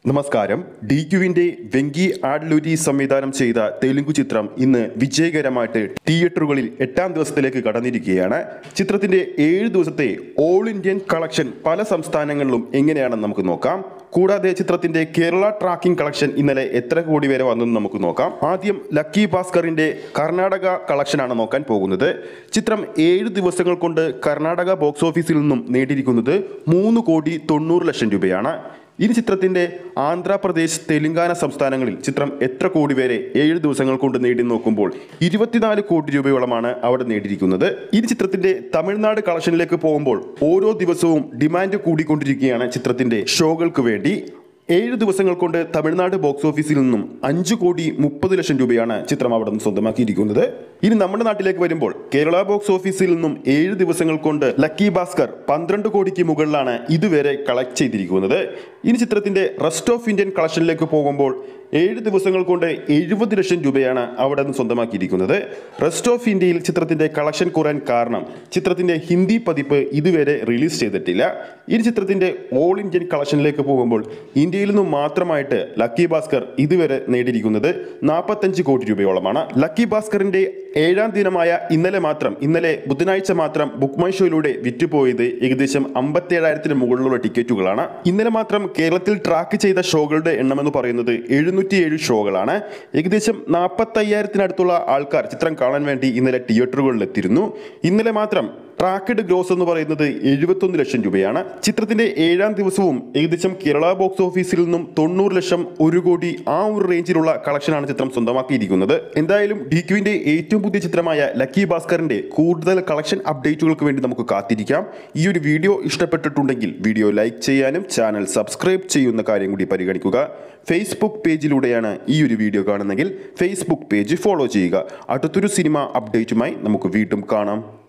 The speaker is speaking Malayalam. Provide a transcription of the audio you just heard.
നമസ്കാരം ഡി ക്യുവിന്റെ വെങ്കി ആഡ്ലൂരി സംവിധാനം ചെയ്ത തെലുങ്കു ചിത്രം ഇന്ന് വിജയകരമായിട്ട് തിയേറ്ററുകളിൽ എട്ടാം ദിവസത്തിലേക്ക് കടന്നിരിക്കുകയാണ് ചിത്രത്തിന്റെ ഏഴ് ദിവസത്തെ ഓൾ ഇന്ത്യൻ കളക്ഷൻ പല സംസ്ഥാനങ്ങളിലും എങ്ങനെയാണെന്ന് നമുക്ക് നോക്കാം കൂടാതെ ചിത്രത്തിന്റെ കേരള ട്രാക്കിംഗ് കളക്ഷൻ ഇന്നലെ എത്ര കോടി വരെ വന്നെന്ന് നമുക്ക് നോക്കാം ആദ്യം ലക്കി ഭാസ്കറിന്റെ കർണാടക കളക്ഷനാണ് നോക്കാൻ പോകുന്നത് ചിത്രം ഏഴ് ദിവസങ്ങൾ കൊണ്ട് കർണാടക ബോക്സ് ഓഫീസിൽ നിന്നും നേടിയിരിക്കുന്നത് മൂന്ന് കോടി തൊണ്ണൂറ് ലക്ഷം രൂപയാണ് ഇനി ചിത്രത്തിന്റെ ആന്ധ്രാപ്രദേശ് തെലങ്കാന സംസ്ഥാനങ്ങളിൽ ചിത്രം എത്ര കോടി വരെ ഏഴ് ദിവസങ്ങൾ കൊണ്ട് നേടി നോക്കുമ്പോൾ ഇരുപത്തിനാല് കോടി രൂപയോളമാണ് അവിടെ നേടിയിരിക്കുന്നത് ഇനി ചിത്രത്തിന്റെ തമിഴ്നാട് കളക്ഷനിലേക്ക് പോകുമ്പോൾ ഓരോ ദിവസവും ഡിമാൻഡ് കൂടിക്കൊണ്ടിരിക്കുകയാണ് ചിത്രത്തിന്റെ ഷോകൾക്ക് വേണ്ടി ഏഴ് ദിവസങ്ങൾ കൊണ്ട് തമിഴ്നാട് ബോക്സ് ഓഫീസിൽ നിന്നും അഞ്ച് കോടി മുപ്പത് ലക്ഷം രൂപയാണ് ചിത്രം അവിടെ നിന്ന് സ്വന്തമാക്കിയിരിക്കുന്നത് ഇനി നമ്മുടെ നാട്ടിലേക്ക് വരുമ്പോൾ കേരള ബോക്സ് ഓഫീസിൽ നിന്നും ഏഴ് ദിവസങ്ങൾ കൊണ്ട് ലക്കി ഭാസ്കർ പന്ത്രണ്ട് കോടിക്ക് മുകളിലാണ് ഇതുവരെ കളക്ട് ചെയ്തിരിക്കുന്നത് ഇനി ചിത്രത്തിന്റെ റെസ്റ്റ് ഓഫ് ഇന്ത്യൻ കളക്ഷനിലേക്ക് പോകുമ്പോൾ ഏഴ് ദിവസങ്ങൾ കൊണ്ട് എഴുപത് ലക്ഷം രൂപയാണ് അവിടെ നിന്ന് സ്വന്തമാക്കിയിരിക്കുന്നത് റെസ്റ്റ് ഓഫ് ഇന്ത്യയിൽ ചിത്രത്തിന്റെ കളക്ഷൻ കുറയാൻ കാരണം ചിത്രത്തിന്റെ ഹിന്ദി പതിപ്പ് ഇതുവരെ റിലീസ് ചെയ്തിട്ടില്ല ഈ ചിത്രത്തിന്റെ ഓൾ ഇന്ത്യൻ കളക്ഷനിലേക്ക് പോകുമ്പോൾ ഇന്ത്യയിൽ നിന്നും മാത്രമായിട്ട് ലക്കി ഭാസ്കർ ഇതുവരെ നേടിയിരിക്കുന്നത് നാൽപ്പത്തഞ്ച് കോടി രൂപയോളമാണ് ലക്കി ഭാസ്കറിന്റെ ഏഴാം ദിനമായ ഇന്നലെ മാത്രം ഇന്നലെ ബുധനാഴ്ച മാത്രം ബുക്ക് മൈ ഷോയിലൂടെ വിറ്റുപോയത് ഏകദേശം അമ്പത്തേഴായിരത്തിന് മുകളിലുള്ള ടിക്കറ്റുകളാണ് ഇന്നലെ മാത്രം കേരളത്തിൽ ട്രാക്ക് ചെയ്ത ഷോകളുടെ എണ്ണം എന്ന് പറയുന്നത് എഴുന്നൂറ്റിയേഴ് ഷോകളാണ് ഏകദേശം നാൽപ്പത്തയ്യായിരത്തിനടുത്തുള്ള ആൾക്കാർ ചിത്രം കാണാൻ വേണ്ടി ഇന്നലെ തിയേറ്ററുകളിൽ എത്തിയിരുന്നു ഇന്നലെ മാത്രം ട്രാക്കഡ് ഗ്രോസ് എന്ന് പറയുന്നത് എഴുപത്തൊന്ന് ലക്ഷം രൂപയാണ് ചിത്രത്തിന്റെ ഏഴാം ദിവസവും ഏകദേശം കേരള ബോക്സ് ഓഫീസിൽ നിന്നും തൊണ്ണൂറ് ലക്ഷം ഒരു കോടി ആ ഒരു റേഞ്ചിലുള്ള കളക്ഷനാണ് ചിത്രം സ്വന്തമാക്കിയിരിക്കുന്നത് എന്തായാലും ഡി ക്യുവിന്റെ ഏറ്റവും പുതിയ ചിത്രമായ ലക്കി ഭാസ്കറിന്റെ കൂടുതൽ കളക്ഷൻ അപ്ഡേറ്റുകൾക്ക് വേണ്ടി നമുക്ക് കാത്തിരിക്കാം ഈ ഒരു വീഡിയോ ഇഷ്ടപ്പെട്ടിട്ടുണ്ടെങ്കിൽ വീഡിയോ ലൈക്ക് ചെയ്യാനും ചാനൽ സബ്സ്ക്രൈബ് ചെയ്യുന്ന കാര്യം കൂടി പരിഗണിക്കുക ഫേസ്ബുക്ക് പേജിലൂടെയാണ് ഈ ഒരു വീഡിയോ കാണുന്നതെങ്കിൽ ഫേസ്ബുക്ക് പേജ് ഫോളോ ചെയ്യുക അടുത്തൊരു സിനിമ അപ്ഡേറ്റുമായി നമുക്ക് വീണ്ടും കാണാം